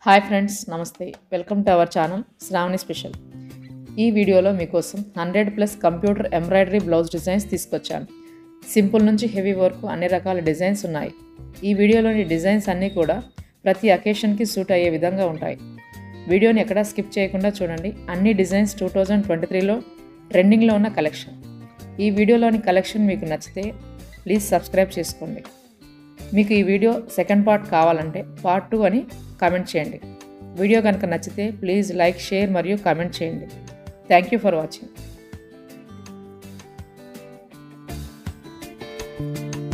hi friends నమస్తే welcome to our channel Sravani special ఈ వీడియోలో మీకోసం hundred plus computer embroidery blouse designs తీసుకొచ్చాను సింపుల్ నుంచి హెవీ వరకు అన్ని రకాల డిజైన్స్ ఉన్నాయి ఈ వీడియోలోని డిజైన్స్ అన్నీ కూడా ప్రతి అకేషన్కి సూట్ అయ్యే విధంగా ఉంటాయి వీడియోని ఎక్కడా స్కిప్ చేయకుండా చూడండి అన్ని డిజైన్స్ టూ థౌజండ్ ట్వంటీ త్రీలో ట్రెండింగ్లో ఉన్న కలెక్షన్ ఈ వీడియోలోని కలెక్షన్ మీకు నచ్చితే ప్లీజ్ సబ్స్క్రైబ్ చేసుకోండి మీకు ఈ వీడియో సెకండ్ పార్ట్ కావాలంటే పార్ట్ టూ అని కామెంట్ చేయండి వీడియో కనుక నచ్చితే ప్లీజ్ లైక్ షేర్ మరియు కామెంట్ చేయండి థ్యాంక్ యూ ఫర్ వాచింగ్